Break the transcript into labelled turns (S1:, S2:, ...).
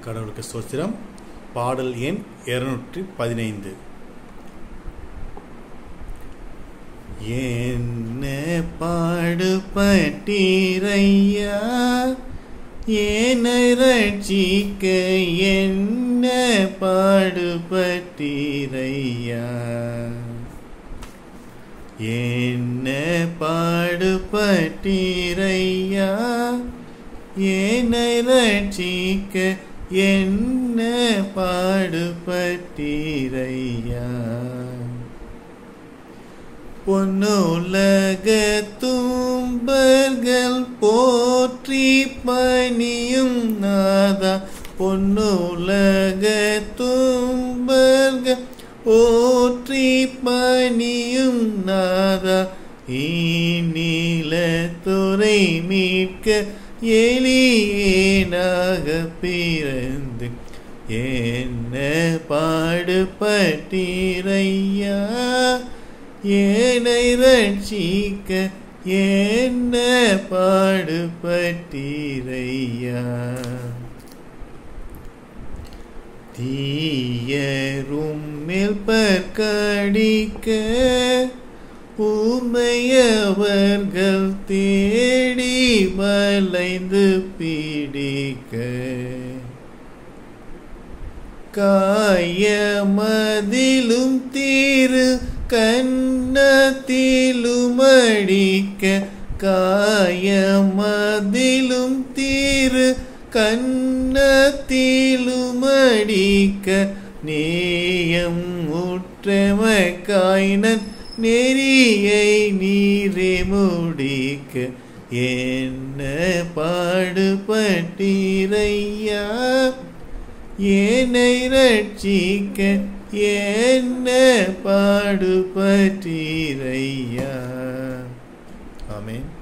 S1: கடவுளுக்கு ஸ்தோத்திரம் பாடல் எண் இருநூற்றி பதினைந்து என்ன பாடுபட்டீரையா ஏனை ரட்சிக்க என்ன பாடுபட்டீரையா என்ன பாடுபட்டீரையா ஏனை ரட்சிக்க என்ன பாடுபட்டீரையா பொன்னுலக தும்பர்கள் போற்றி பணியும் நாதா பொன்னுலக தும்பர்கள் போற்றி பணியும் நாதா இந்நிலத்துறை மீட்க எளியேனாக பிறந்து என்ன பாடுபட்டீரையா ஏனை ரட்சிக்க என்ன பாடுபட்டீரையா தீயரும் மேல் பற்கடிக்க உமையவர்கள் தேடி வளைந்து பிடிக்க காயமதிலும் தீரு கண்ணத்திலும் அடிக்க காயமதிலும் தீரு கண்ணத்திலும் அடிக்க நேயம் உற்றமக்காயினன் நெறியை நீரே முடிக்க என்ன பாடுபட்டீரையா ஏனை ரட்சிக்க என்ன பாடுபட்டீரையா ஆமென்